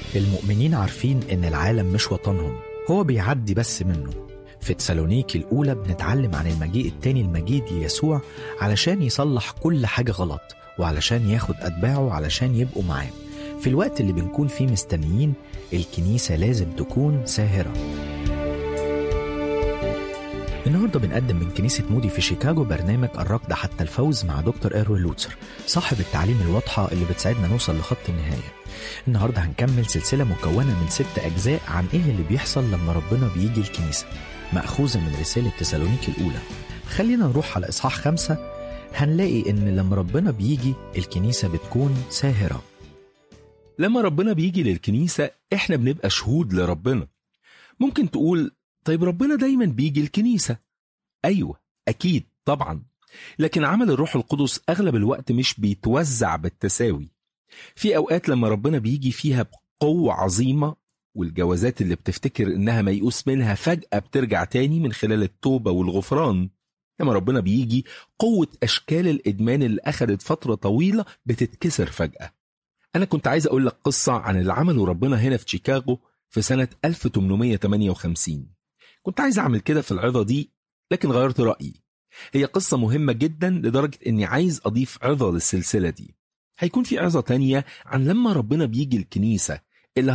المؤمنين عارفين إن العالم مش وطنهم هو بيعدي بس منه في تسالونيكي الأولى بنتعلم عن المجيء التاني المجيد يسوع علشان يصلح كل حاجة غلط وعلشان ياخد أتباعه علشان يبقوا معاه في الوقت اللي بنكون فيه مستنيين الكنيسة لازم تكون ساهرة النهارده بنقدم من كنيسة مودي في شيكاغو برنامج الركض حتى الفوز مع دكتور إيروي لوتسر صاحب التعليم الواضحة اللي بتساعدنا نوصل لخط النهاية النهارده هنكمل سلسلة مكونة من ست أجزاء عن إيه اللي بيحصل لما ربنا بيجي الكنيسة مأخوذة من رسالة تسالونيكي الأولى خلينا نروح على إصحاح خمسة هنلاقي إن لما ربنا بيجي الكنيسة بتكون ساهرة لما ربنا بيجي للكنيسة احنا بنبقى شهود لربنا ممكن تقول طيب ربنا دايما بيجي الكنيسة أيوة أكيد طبعا لكن عمل الروح القدس أغلب الوقت مش بيتوزع بالتساوي في أوقات لما ربنا بيجي فيها بقوة عظيمة والجوازات اللي بتفتكر إنها ميؤوس منها فجأة بترجع تاني من خلال التوبة والغفران لما ربنا بيجي قوة أشكال الإدمان اللي أخدت فترة طويلة بتتكسر فجأة أنا كنت عايز أقول لك قصة عن اللي عمله ربنا هنا في شيكاغو في سنة 1858 كنت عايز أعمل كده في العظة دي لكن غيرت رأيي هي قصة مهمة جدا لدرجة إني عايز أضيف عظة للسلسلة دي هيكون في عظة تانية عن لما ربنا بيجي الكنيسة